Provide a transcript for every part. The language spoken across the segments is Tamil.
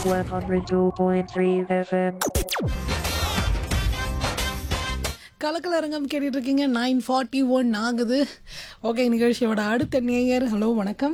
102.3 FM. கலக்கலரங்கம் கேட்டுட்டு இருக்கீங்க நைன் ஃபார்ட்டி ஒன் ஆகுது ஓகே நிகழ்ச்சியோட அடுத்த நேயர் ஹலோ வணக்கம்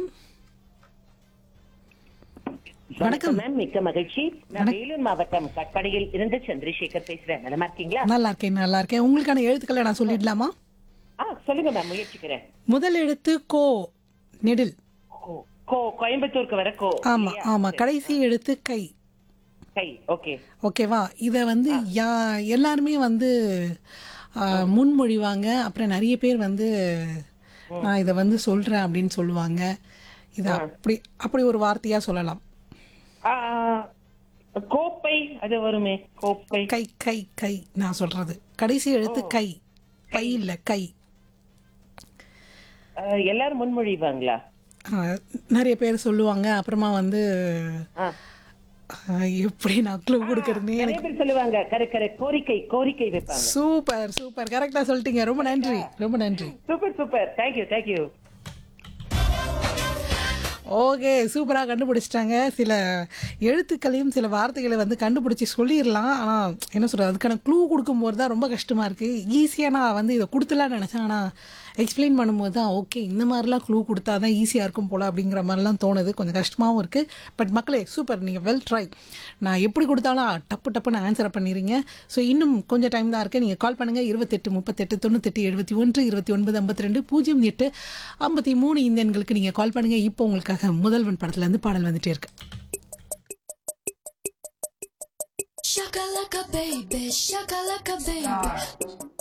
வணக்கம் மேம் மிக்க மகிழ்ச்சி நான் வேலூர் மாவட்டம் கட்படியில் இருந்து சந்திரசேகர் பேசுறேன் நலமா இருக்கீங்களா நல்லா இருக்கேன் நல்லா இருக்கேன் உங்களுக்கான எழுத்துக்களை நான் சொல்லிடலாமா ஆ சொல்லுங்க மேம் முயற்சிக்கிறேன் முதல் எழுத்து கோ நெடில் கோ கோ கோயம்புத்தூருக்கு வர கோ ஆமா ஆமா கடைசி எழுத்து கை கை ஓகே ஓகேவா இதை வந்து யா எல்லாருமே வந்து ஆ, முன்மொழிவாங்க அப்புறம் நிறைய பேர் வந்து நான் இதை வந்து சொல்றேன் அப்படின்னு சொல்லுவாங்க இதை அப்படி அப்படி ஒரு வார்த்தையா சொல்லலாம் கோப்பை அது வருமே கோப்பை கை கை கை நான் சொல்றது கடைசி எழுத்து கை கை இல்ல கை ஆ, எல்லாரும் முன்மொழிவாங்களா ஆ, நிறைய பேர் சொல்லுவாங்க அப்புறமா வந்து ஆ. ஆ, எப்படி நான் க்ளூ கொடுக்கறதுனே நிறைய எனக்கு பேர் சொல்லுவாங்க கரெக்ட் கரெக்ட் கோரிக்கை கோரிக்கை வைப்பாங்க சூப்பர் சூப்பர் கரெக்டா சொல்லிட்டீங்க ரொம்ப நன்றி ரொம்ப நன்றி super super thank you thank you okay சூப்பராக கண்டுபிடிச்சிட்டாங்க சில எழுத்துக்களையும் சில வார்த்தைகளை வந்து கண்டுபிடிச்சி சொல்லிடலாம் ஆனால் என்ன சொல்கிறது அதுக்கான க்ளூ கொடுக்கும்போது தான் ரொம்ப கஷ்டமாக இருக்குது ஈஸியாக நான் வந்து இதை கொடுத்துலான்னு நினச்சேன் ஆனால் எக்ஸ்பிளைன் பண்ணும்போது தான் ஓகே இந்த மாதிரிலாம் க்ளூ கொடுத்தா தான் ஈஸியாக இருக்கும் போல் அப்படிங்கிற மாதிரிலாம் தோணுது கொஞ்சம் கஷ்டமாகவும் இருக்குது பட் மக்களே சூப்பர் நீங்கள் வெல் ட்ரை நான் எப்படி கொடுத்தாலும் டப்பு டப்புன்னு ஆன்சரை பண்ணிடுறீங்க ஸோ இன்னும் கொஞ்சம் டைம் தான் இருக்குது நீங்கள் கால் பண்ணுங்கள் இருபத்தெட்டு முப்பத்தெட்டு தொண்ணூத்தெட்டு எழுபத்தி ஒன்று இருபத்தி ஒன்பது ஐம்பத்தி ரெண்டு பூஜ்ஜியம் எட்டு ஐம்பத்தி மூணு இந்த எண்களுக்கு நீங்கள் கால் பண்ணுங்கள் இப்போ உங்களுக்காக முதல்வன் படத்துலேருந்து பாடல் வந்துட்டே இருக்கு Shakalaka baby, shakalaka baby.